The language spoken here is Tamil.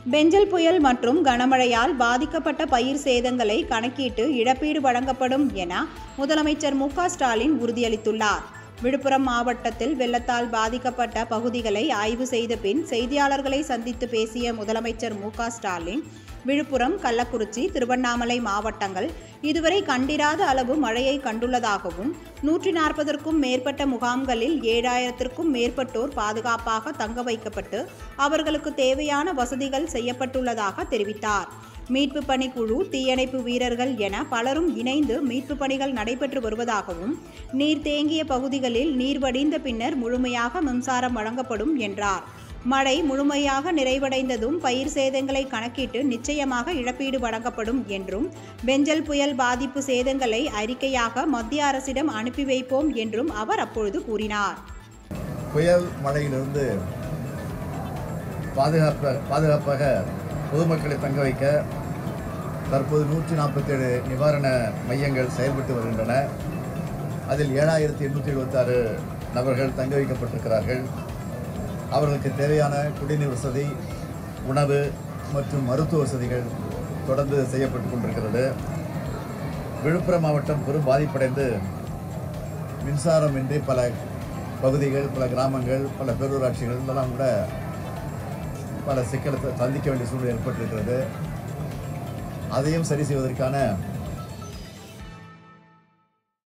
பெஞ்சல் புயல் மற்றும் கனமழையால் பாதிக்கப்பட்ட பயிர் சேதங்களை கணக்கிட்டு இழப்பீடு வழங்கப்படும் என முதலமைச்சர் மு க ஸ்டாலின் உறுதியளித்துள்ளார் விழுப்புரம் மாவட்டத்தில் வெள்ளத்தால் பாதிக்கப்பட்ட பகுதிகளை ஆய்வு செய்த பின் செய்தியாளர்களை சந்தித்து பேசிய முதலமைச்சர் மு க ஸ்டாலின் விழுப்புரம் கள்ளக்குறிச்சி திருவண்ணாமலை மாவட்டங்கள் இதுவரை கண்டிராத அளவு மழையை கண்டுள்ளதாகவும் நூற்றி நாற்பதற்கும் மேற்பட்ட முகாம்களில் ஏழாயிரத்திற்கும் மேற்பட்டோர் பாதுகாப்பாக தங்க வைக்கப்பட்டு அவர்களுக்கு தேவையான வசதிகள் செய்யப்பட்டுள்ளதாக தெரிவித்தார் மீட்பு பணி குழு தீயணைப்பு வீரர்கள் என பலரும் இணைந்து மீட்பு பணிகள் நடைபெற்று வருவதாகவும் நீர் தேங்கிய பகுதிகளில் நீர் வடிந்த பின்னர் முழுமையாக மின்சாரம் வழங்கப்படும் என்றார் மழை முழுமையாக நிறைவடைந்ததும் பயிர் சேதங்களை கணக்கிட்டு நிச்சயமாக இழப்பீடு வழங்கப்படும் என்றும் பெஞ்சல் புயல் பாதிப்பு சேதங்களை அறிக்கையாக மத்திய அரசிடம் அனுப்பி வைப்போம் என்றும் அவர் அப்பொழுது கூறினார் புயல் மழையிலிருந்து பாதுகாப்ப பாதுகாப்பாக பொதுமக்களை தங்க வைக்க தற்போது நூற்றி நாற்பத்தேழு நிவாரண மையங்கள் செயல்பட்டு வருகின்றன அதில் ஏழாயிரத்தி எண்ணூற்றி எழுபத்தாறு நபர்கள் தங்க வைக்கப்பட்டிருக்கிறார்கள் அவர்களுக்கு தேவையான குடிநீர் வசதி உணவு மற்றும் மருத்துவ வசதிகள் தொடர்ந்து செய்யப்பட்டு கொண்டிருக்கிறது விழுப்புரம் மாவட்டம் பெரும் பாதிப்படைந்து மின்சாரமின்றி பல பகுதிகள் பல கிராமங்கள் பல பேரூராட்சிகள் இதெல்லாம் கூட பல சிக்கலை சந்திக்க வேண்டிய சூழ்நிலை ஏற்பட்டிருக்கிறது அதையும் சரி செய்வதற்கான